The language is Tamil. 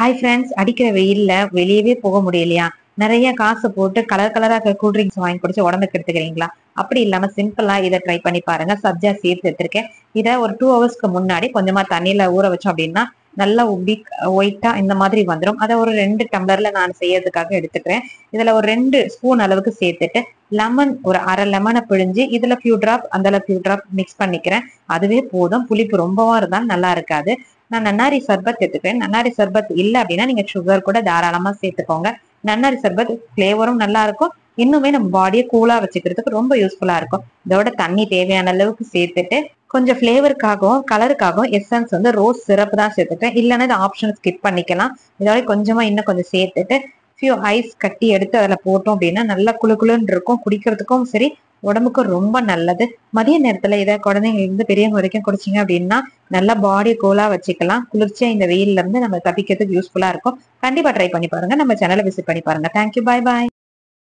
ஹாய் ஃப்ரெண்ட்ஸ் அடிக்கிற வெயில்ல வெளியவே போக முடியலையா நிறைய காசு போட்டு கலர் கலரா இருக்க கூல் ட்ரிங்க்ஸ் வாங்கி குடிச்சு உடம்புக்கு எடுத்துக்கிறீங்களா அப்படி இல்லாம சிம்பிளா இதை ட்ரை பண்ணி பாருங்க சப்ஜா சேர்த்து எடுத்திருக்கேன் இதை ஒரு டூ ஹவர்ஸ்க்கு முன்னாடி கொஞ்சமா தண்ணியில ஊற வச்சோம் அப்படின்னா நல்லா உப்பி ஒயிட்டா இந்த மாதிரி வந்துடும் அதை ஒரு ரெண்டு டம்ளர்ல நான் செய்யறதுக்காக எடுத்துக்கிறேன் இதுல ஒரு ரெண்டு ஸ்பூன் அளவுக்கு சேர்த்துட்டு லெமன் ஒரு அரை லெமனை பிழிஞ்சு இதுல ஃபியூ டிராப் அந்த ஃபியூ டிராப் மிக்ஸ் பண்ணிக்கிறேன் அதுவே போதும் புளிப்பு ரொம்பவா இருந்தாலும் நல்லா இருக்காது நான் நன்னாரி சர்பத் எடுத்துக்கிறேன் நன்னாரி சர்பத் இல்லை அப்படின்னா நீங்க சுகர் கூட தாராளமா சேர்த்துக்கோங்க நன்னாரி சர்பத் ஃபிளேவரும் நல்லா இருக்கும் இன்னுமே நம்ம பாடியை கூலா வச்சுக்கிறதுக்கு ரொம்ப யூஸ்ஃபுல்லா இருக்கும் இதோட தண்ணி தேவையான அளவுக்கு சேர்த்துட்டு கொஞ்சம் ஃபிளேவருக்காகவும் கலருக்காகவும் எசன்ஸ் வந்து ரோஸ் சிரப் தான் சேர்த்துட்டேன் இல்லைன்னா இது ஆப்ஷன் ஸ்கிப் பண்ணிக்கலாம் இதோட கொஞ்சமா இன்னும் கொஞ்சம் சேர்த்துட்டு ஃபியூ ஐஸ் கட்டி எடுத்து அதில் போட்டோம் அப்படின்னா நல்லா குளு குளுன்னு இருக்கும் குடிக்கிறதுக்கும் சரி உடம்புக்கு ரொம்ப நல்லது மதிய நேரத்துல இதை குழந்தைங்க இருந்து பெரியவங்க வரைக்கும் குடிச்சிங்க அப்படின்னா நல்லா பாடி கூலா வச்சுக்கலாம் குளிர்ச்சியா இந்த வெயில்ல இருந்து நம்ம தப்பிக்கிறதுக்கு யூஸ்ஃபுல்லா இருக்கும் கண்டிப்பா ட்ரை பண்ணி பாருங்க நம்ம சேனலை விசிட் பண்ணி பாருங்க தேங்க்யூ பாய் பாய்